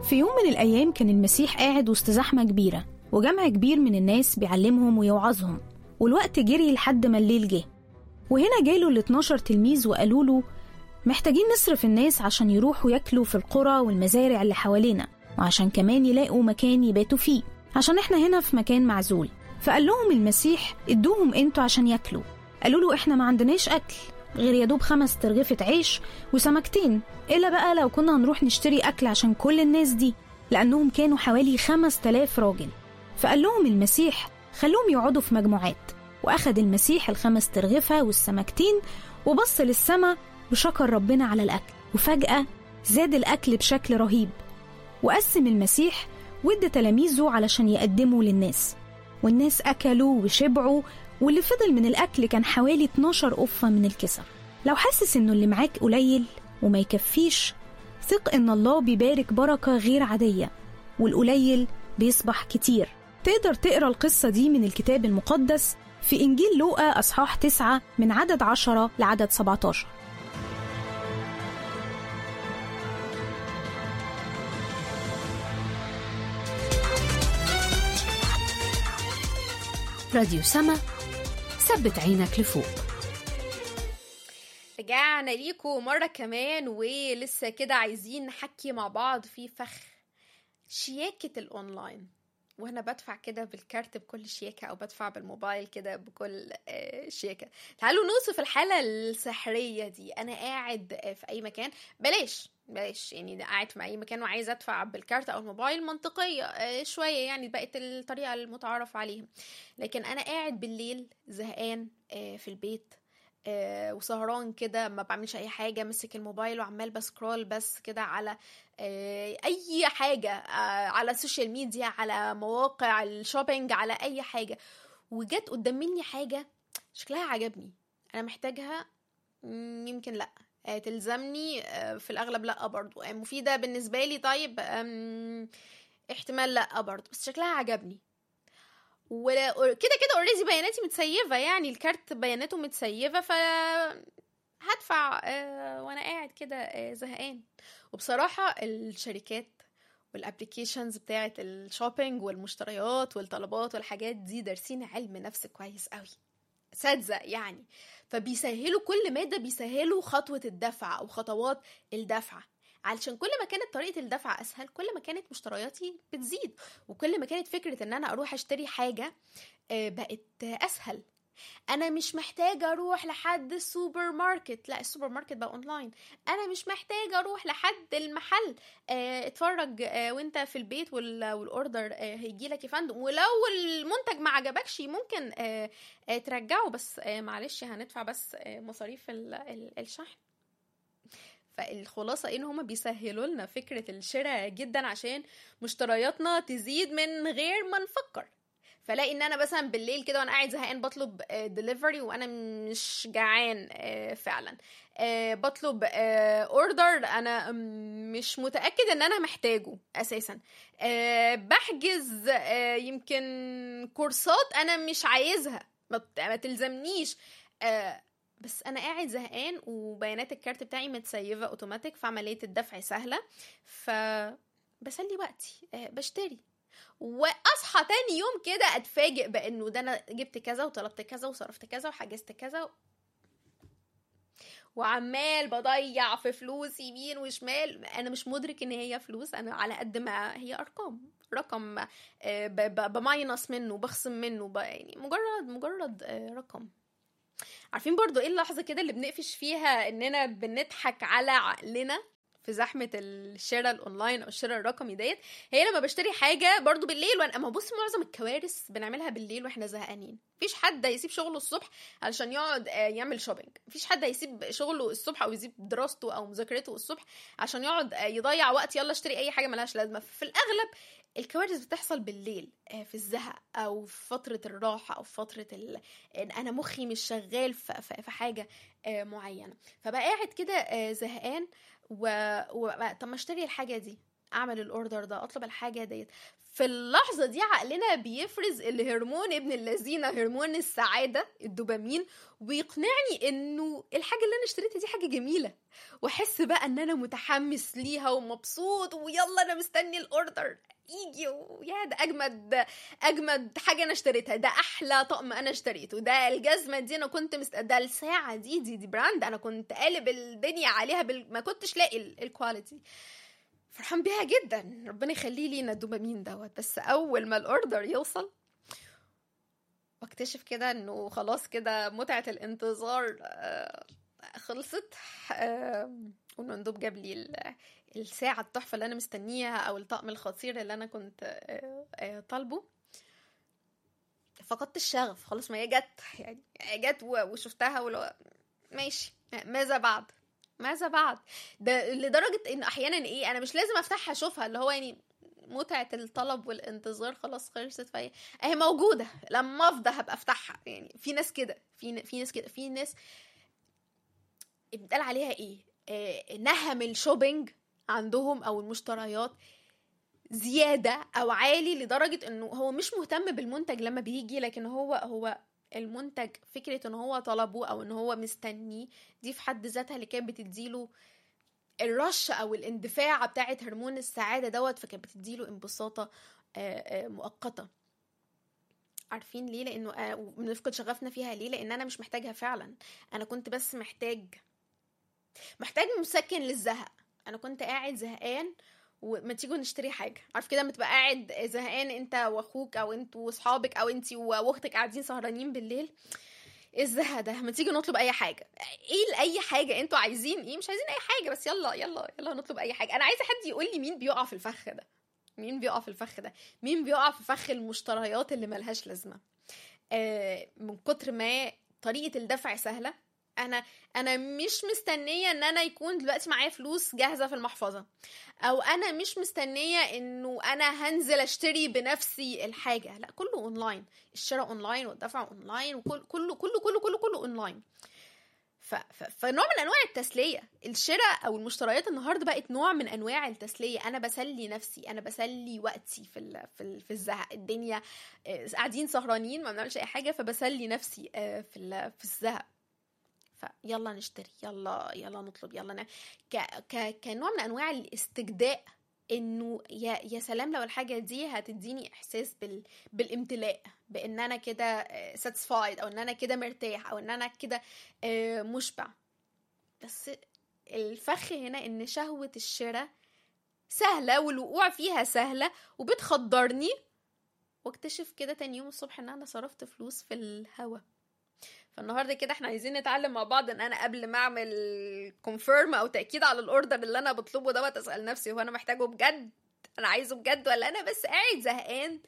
في يوم من الأيام كان المسيح قاعد وسط زحمة كبيرة وجمع كبير من الناس بيعلمهم ويوعظهم والوقت جري لحد ما الليل جه وهنا جاله ال 12 تلميذ وقالوا له محتاجين نصرف الناس عشان يروحوا ياكلوا في القرى والمزارع اللي حوالينا وعشان كمان يلاقوا مكان يباتوا فيه عشان احنا هنا في مكان معزول فقال لهم المسيح ادوهم انتوا عشان ياكلوا قالوا له احنا ما عندناش اكل غير يا دوب خمس ترغفة عيش وسمكتين إلا بقى لو كنا هنروح نشتري أكل عشان كل الناس دي لأنهم كانوا حوالي خمس تلاف راجل فقال لهم المسيح خلوهم يقعدوا في مجموعات وأخد المسيح الخمس ترغفة والسمكتين وبص للسما وشكر ربنا على الأكل وفجأة زاد الأكل بشكل رهيب وقسم المسيح وادى تلاميذه علشان يقدموا للناس والناس أكلوا وشبعوا واللي فضل من الأكل كان حوالي 12 قفة من الكسر لو حاسس إنه اللي معاك قليل وما يكفيش ثق إن الله بيبارك بركة غير عادية والقليل بيصبح كتير تقدر تقرأ القصة دي من الكتاب المقدس في إنجيل لوقا أصحاح 9 من عدد 10 لعدد 17 راديو سما ثبت عينك لفوق رجعنا ليكم مرة كمان ولسه كده عايزين نحكي مع بعض في فخ شياكة الأونلاين وانا بدفع كده بالكارت بكل شياكة او بدفع بالموبايل كده بكل آه، شياكة تعالوا نوصف الحالة السحرية دي انا قاعد آه، في اي مكان بلاش بلاش يعني ده قاعد في اي مكان وعايز ادفع بالكارت او الموبايل منطقية آه، شوية يعني بقت الطريقة المتعارف عليها لكن انا قاعد بالليل زهقان آه، في البيت آه، وسهران كده ما بعملش اي حاجه ماسك الموبايل وعمال بسكرول بس كده على آه، اي حاجه آه، على السوشيال ميديا على مواقع الشوبينج على اي حاجه وجت قدام مني حاجه شكلها عجبني انا محتاجها مم، يمكن لا آه، تلزمني آه، في الاغلب لا برضو آه، مفيده بالنسبه لي طيب آم، احتمال لا برضو بس شكلها عجبني ولا كده كده اوريدي بياناتي متسيفه يعني الكارت بياناته متسيفه ف هدفع آه، وانا قاعد كده آه، زهقان وبصراحه الشركات والابلكيشنز بتاعه الشوبينج والمشتريات والطلبات والحاجات دي دارسين علم نفس كويس قوي اساتذه يعني فبيسهلوا كل ماده بيسهلوا خطوه الدفع او خطوات الدفع علشان كل ما كانت طريقه الدفع اسهل كل ما كانت مشترياتي بتزيد وكل ما كانت فكره ان انا اروح اشتري حاجه آه، بقت آه، اسهل انا مش محتاجه اروح لحد السوبر ماركت لا السوبر ماركت بقى اونلاين انا مش محتاجه اروح لحد المحل آه، اتفرج آه، وانت في البيت وال- والاوردر آه، هيجي لك يا فندم ولو المنتج ما عجبكش ممكن آه، آه، ترجعه بس آه، معلش هندفع بس آه، مصاريف ال- ال- الشحن فالخلاصة ان هما بيسهلوا لنا فكرة الشراء جدا عشان مشترياتنا تزيد من غير ما نفكر فلاقي ان انا مثلا بالليل كده وانا قاعد زهقان بطلب ديليفري وانا مش جعان آه، فعلا آه، بطلب اوردر انا م- مش متاكد ان انا محتاجه اساسا آه، بحجز آه، يمكن كورسات انا مش عايزها ما بت- ما تلزمنيش آه، بس انا قاعد زهقان وبيانات الكارت بتاعي متسيفه اوتوماتيك فعمليه الدفع سهله ف بسلي وقتي آه، بشتري واصحى تاني يوم كده اتفاجئ بانه ده انا جبت كذا وطلبت كذا وصرفت كذا وحجزت كذا وعمال بضيع في فلوس يمين وشمال انا مش مدرك ان هي فلوس انا على قد ما هي ارقام رقم آه، ب- ب- بماينص منه بخصم منه ب- يعني مجرد مجرد آه، رقم عارفين برضو ايه اللحظه كده اللي بنقفش فيها اننا بنضحك على عقلنا في زحمه الشراء الاونلاين او الشراء الرقمي ديت هي لما بشتري حاجه برضو بالليل وانا اما بص معظم الكوارث بنعملها بالليل واحنا زهقانين مفيش حد هيسيب شغله الصبح علشان يقعد آه، يعمل شوبينج مفيش حد هيسيب شغله الصبح او يسيب دراسته او مذاكرته الصبح عشان يقعد آه، يضيع وقت يلا اشتري اي حاجه ملهاش لازمه في الاغلب الكوارث بتحصل بالليل آه، في الزهق او في فتره الراحه او في فتره ال... إن انا مخي مش شغال في, في في حاجه آه، معينه فبقى قاعد كده آه، زهقان و... و... طب ما اشتري الحاجه دي اعمل الاوردر ده اطلب الحاجه ديت في اللحظه دي عقلنا بيفرز الهرمون ابن اللذينه هرمون السعاده الدوبامين ويقنعني انه الحاجه اللي انا اشتريتها دي حاجه جميله واحس بقى ان انا متحمس ليها ومبسوط ويلا انا مستني الاوردر يجي ويا ده اجمد اجمد حاجه انا اشتريتها ده احلى طقم انا اشتريته ده الجزمه دي انا كنت مست... ده الساعه دي دي دي براند انا كنت قالب الدنيا عليها بال... ما كنتش لاقي ال- الكواليتي فرحان بيها جدا ربنا يخليه لينا الدوبامين دوت بس اول ما الاوردر يوصل واكتشف كده انه خلاص كده متعه الانتظار آه، خلصت آه، والمندوب جاب لي ال- الساعه التحفه اللي انا مستنيها او الطقم الخطير اللي انا كنت آه، آه، طالبه فقدت الشغف خلاص ما هي جت يعني جت و- وشفتها ولو ماشي ماذا بعد ماذا بعد ده لدرجه ان احيانا ايه انا مش لازم افتحها اشوفها اللي هو يعني متعه الطلب والانتظار خلاص خلصت فهي اهي موجوده لما افضى هبقى افتحها يعني في ناس كده في في ناس كده في ناس بيتقال عليها ايه آه نهم الشوبينج عندهم او المشتريات زياده او عالي لدرجه انه هو مش مهتم بالمنتج لما بيجي لكن هو هو المنتج فكره ان هو طلبه او ان هو مستنيه دي في حد ذاتها اللي كانت بتديله الرش او الاندفاع بتاعه هرمون السعاده دوت فكانت بتديله انبساطه آه، آه، مؤقته عارفين ليه لانه آه، بنفقد شغفنا فيها ليه لان انا مش محتاجها فعلا انا كنت بس محتاج محتاج مسكن للزهق انا كنت قاعد زهقان وما تيجوا نشتري حاجه عارف كده لما تبقى قاعد زهقان انت واخوك او انتوا واصحابك او انت واختك قاعدين سهرانين بالليل ايه الزهق ده ما تيجي نطلب اي حاجه ايه اي حاجه انتوا عايزين ايه مش عايزين اي حاجه بس يلا يلا يلا نطلب اي حاجه انا عايزه حد يقول لي مين بيقع في الفخ ده مين بيقع في الفخ ده مين بيقع في فخ المشتريات اللي ملهاش لازمه آه من كتر ما طريقه الدفع سهله انا انا مش مستنيه ان انا يكون دلوقتي معايا فلوس جاهزه في المحفظه او انا مش مستنيه انه انا هنزل اشتري بنفسي الحاجه لا كله اونلاين الشراء اونلاين والدفع اونلاين وكل كله كله كله كله كله اونلاين ف... ف... فنوع من انواع التسليه الشراء او المشتريات النهارده بقت نوع من انواع التسليه انا بسلي نفسي انا بسلي وقتي في ال... في ال... في الزهق الدنيا آه، قاعدين سهرانين ما بنعملش اي حاجه فبسلي نفسي آه، في ال... في الزهق فيلا نشتري يلا يلا نطلب يلا ن... ك... ك... كنوع من انواع الاستجداء انه يا يا سلام لو الحاجه دي هتديني احساس بال... بالامتلاء بان انا كده ساتسفايد او ان انا كده مرتاح او ان انا كده آه، مشبع بس الفخ هنا ان شهوه الشراء سهله والوقوع فيها سهله وبتخدرني واكتشف كده تاني يوم الصبح ان انا صرفت فلوس في الهوا فالنهارده كده احنا عايزين نتعلم مع بعض ان انا قبل ما اعمل كونفيرم او تاكيد على الاوردر اللي انا بطلبه دوت اسال نفسي هو انا محتاجه بجد انا عايزه بجد ولا انا بس قاعد زهقان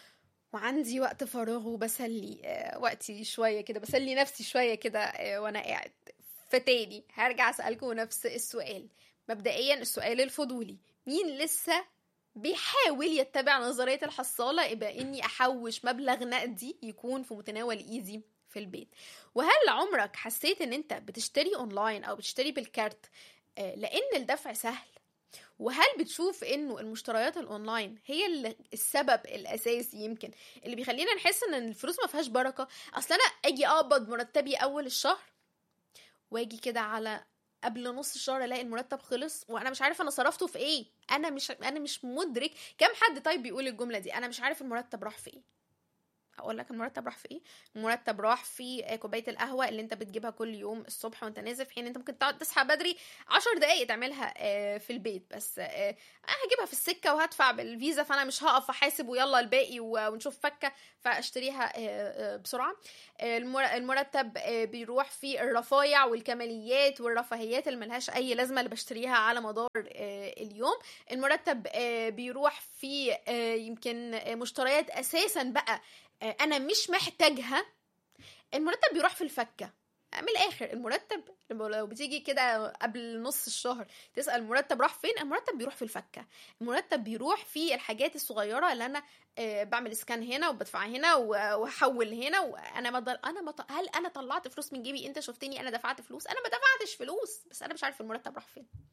وعندي وقت فراغ وبسلي آه، وقتي شويه كده بسلي نفسي شويه كده آه، وانا قاعد فتاني هرجع اسالكم نفس السؤال مبدئيا السؤال الفضولي مين لسه بيحاول يتبع نظرية الحصالة يبقى إني أحوش مبلغ نقدي يكون في متناول إيدي في البيت وهل عمرك حسيت إن أنت بتشتري أونلاين أو بتشتري بالكارت آه، لأن الدفع سهل وهل بتشوف انه المشتريات الاونلاين هي اللي السبب الاساسي يمكن اللي بيخلينا نحس ان الفلوس ما فيهاش بركه اصل انا اجي اقبض مرتبي اول الشهر واجي كده على قبل نص الشهر الاقي المرتب خلص وانا مش عارفه انا صرفته في ايه انا مش انا مش مدرك كم حد طيب بيقول الجمله دي انا مش عارف المرتب راح في ايه اقول لك المرتب راح في ايه المرتب راح في آه، كوبايه القهوه اللي انت بتجيبها كل يوم الصبح وانت نازل في حين انت ممكن تقعد تصحى بدري عشر دقايق تعملها آه، في البيت بس آه، انا هجيبها في السكه وهدفع بالفيزا فانا مش هقف احاسب ويلا الباقي و- ونشوف فكه فاشتريها آه، آه، بسرعه آه، المر- المرتب آه، بيروح في الرفايع والكماليات والرفاهيات اللي ملهاش اي لازمه اللي بشتريها على مدار آه، اليوم المرتب آه، بيروح في آه، يمكن آه، مشتريات اساسا بقى آه، انا مش محتاجها المرتب بيروح في الفكه من الاخر المرتب لما- لو بتيجي كده قبل نص الشهر تسال المرتب راح فين المرتب بيروح في الفكه المرتب بيروح في الحاجات الصغيره اللي انا آه، بعمل اسكان هنا وبدفع هنا و- واحول هنا وانا ما ضل- انا ما ط- هل انا طلعت فلوس من جيبي انت شفتني انا دفعت فلوس انا ما دفعتش فلوس بس انا مش عارف المرتب راح فين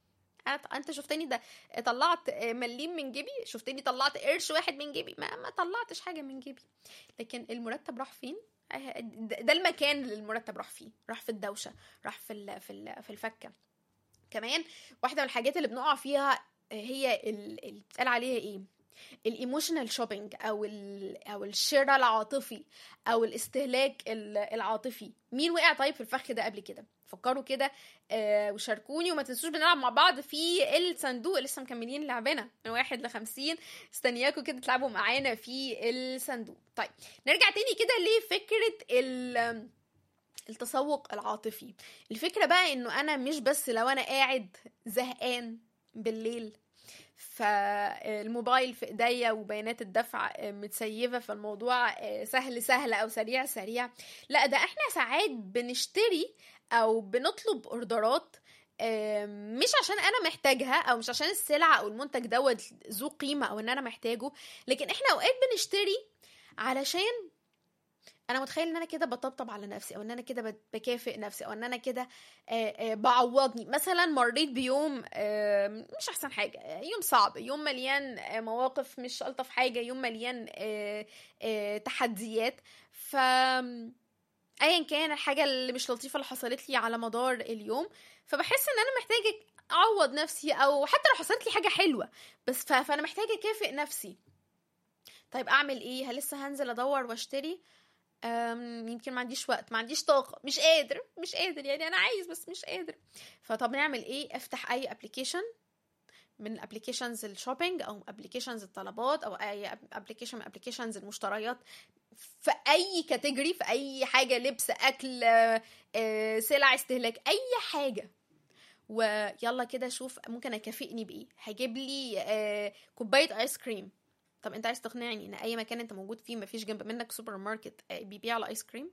أت- انت شفتني ده طلعت مليم من جيبي شفتني طلعت قرش واحد من جيبي ما, ما طلعتش حاجه من جيبي لكن المرتب راح فين آه، ده ده المكان اللي المرتب راح فيه راح في الدوشه راح في ال في ال في الفكه كمان واحده من الحاجات اللي بنقع فيها هي ال- اللي بتقال عليها ايه الايموشنال شوبينج او ال او الشراء العاطفي او الاستهلاك ال- العاطفي مين وقع طيب في الفخ ده قبل كده فكروا كده آه وشاركوني وما تنسوش بنلعب مع بعض في الصندوق لسه مكملين لعبنا من واحد لخمسين استنياكم كده تلعبوا معانا في الصندوق طيب نرجع تاني كده لفكرة ال التسوق العاطفي الفكرة بقى انه انا مش بس لو انا قاعد زهقان بالليل فالموبايل في ايديا وبيانات الدفع متسيفه فالموضوع سهل سهل او سريع سريع لا ده احنا ساعات بنشتري او بنطلب اوردرات آم، مش عشان انا محتاجها او مش عشان السلعه او المنتج دوت ذو قيمه او ان انا محتاجه لكن احنا اوقات بنشتري علشان انا متخيل ان انا كده بطبطب على نفسي او ان انا كده بت- بكافئ نفسي او ان انا كده آه، آه، بعوضني مثلا مريت بيوم آه، مش احسن حاجه آه، يوم صعب يوم مليان آه، مواقف مش الطف حاجه يوم مليان آه، آه، تحديات ف ايا كان الحاجه اللي مش لطيفه اللي حصلت لي على مدار اليوم فبحس ان انا محتاجه اعوض نفسي او حتى لو حصلت لي حاجه حلوه بس ف... فانا محتاجه اكافئ نفسي طيب اعمل ايه هل لسه هنزل ادور واشتري أم، يمكن ما عنديش وقت ما عنديش طاقه مش قادر مش قادر يعني انا عايز بس مش قادر فطب نعمل ايه افتح اي ابلكيشن من ابلكيشنز الشوبينج او ابلكيشنز الطلبات او اي ابلكيشن من ابلكيشنز المشتريات في اي كاتيجوري في اي حاجه لبس اكل آه، آه، سلع استهلاك اي حاجه ويلا كده شوف ممكن اكافئني بايه هجيب لي آه، كوبايه ايس كريم طب انت عايز تقنعني ان اي مكان انت موجود فيه مفيش جنب منك سوبر ماركت آه، بيبيع الايس كريم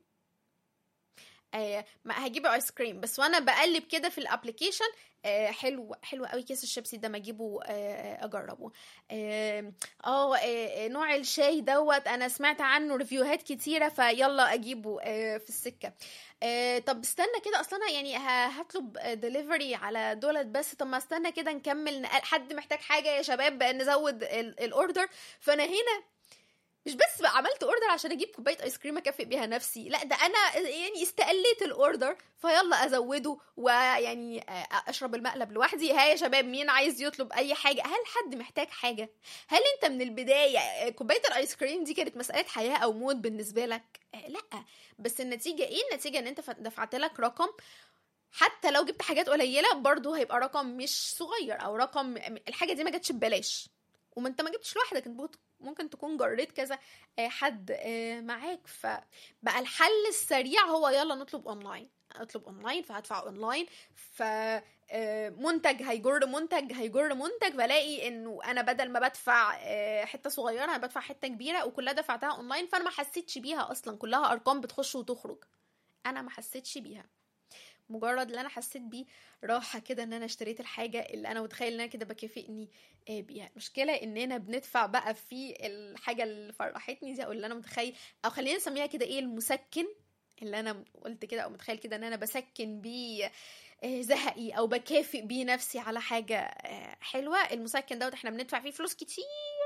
آه ما هجيب ايس كريم بس وانا بقلب كده في الابلكيشن آه حلو حلو قوي كيس الشيبسي ده ما اجيبه آه اجربه اه آه، آه، نوع الشاي دوت انا سمعت عنه ريفيوهات كتيره فيلا اجيبه آه في السكه آه طب استنى كده اصلا انا يعني ه- هطلب ديليفري على دولت بس طب ما استنى كده نكمل نقل- حد محتاج حاجه يا شباب نزود ال- الاوردر فانا هنا مش بس بقى عملت اوردر عشان اجيب كوبايه ايس كريم اكافئ بيها نفسي لا ده انا يعني استقليت الاوردر فيلا ازوده ويعني اشرب المقلب لوحدي ها يا شباب مين عايز يطلب اي حاجه هل حد محتاج حاجه هل انت من البدايه كوبايه الايس كريم دي كانت مساله حياه او موت بالنسبه لك آه، لا بس النتيجه ايه النتيجه ان انت ف- دفعت لك رقم حتى لو جبت حاجات قليله برضو هيبقى رقم مش صغير او رقم الحاجه دي ما جاتش ببلاش وما انت ما جبتش لوحدك انت ممكن- ممكن تكون جريت كذا آه، حد آه، معاك فبقى الحل السريع هو يلا نطلب اونلاين اطلب اونلاين فهدفع اونلاين ف آه، منتج هيجر منتج هيجر منتج بلاقي انه انا بدل ما بدفع آه، حته صغيره انا بدفع حته كبيره وكلها دفعتها اونلاين فانا ما حسيتش بيها اصلا كلها ارقام بتخش وتخرج انا ما حسيتش بيها مجرد اللي انا حسيت بيه راحه كده ان انا اشتريت الحاجه اللي انا متخيل ان انا كده بكافئني آه، بيها المشكله اننا بندفع بقى في الحاجه اللي فرحتني دي او اللي انا متخيل او خلينا نسميها كده ايه المسكن اللي انا قلت كده او متخيل كده ان انا بسكن بيه آه، زهقي او بكافئ بيه نفسي على حاجه آه، حلوه المسكن دوت احنا بندفع فيه فلوس كتير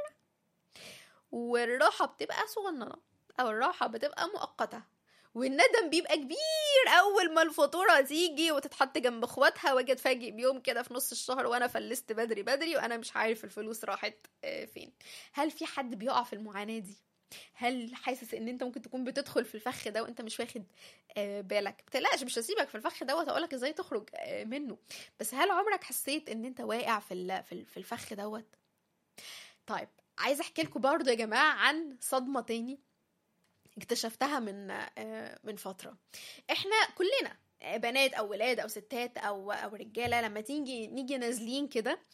والراحه بتبقى صغننه او الراحه بتبقى مؤقته والندم بيبقى كبير اول ما الفاتوره تيجي وتتحط جنب اخواتها واجي اتفاجئ بيوم كده في نص الشهر وانا فلست بدري بدري وانا مش عارف الفلوس راحت آه، فين هل في حد بيقع في المعاناه دي هل حاسس ان انت ممكن تكون بتدخل في الفخ ده وانت مش واخد آه، بالك بتقلقش مش هسيبك في الفخ دوت اقولك ازاي تخرج آه، منه بس هل عمرك حسيت ان انت واقع في ال- في ال- في الفخ دوت طيب عايزه احكي لكم برضه يا جماعه عن صدمه تاني اكتشفتها من آه، من فتره احنا كلنا آه، بنات او ولاد او ستات او او رجاله لما تيجي نيجي نازلين كده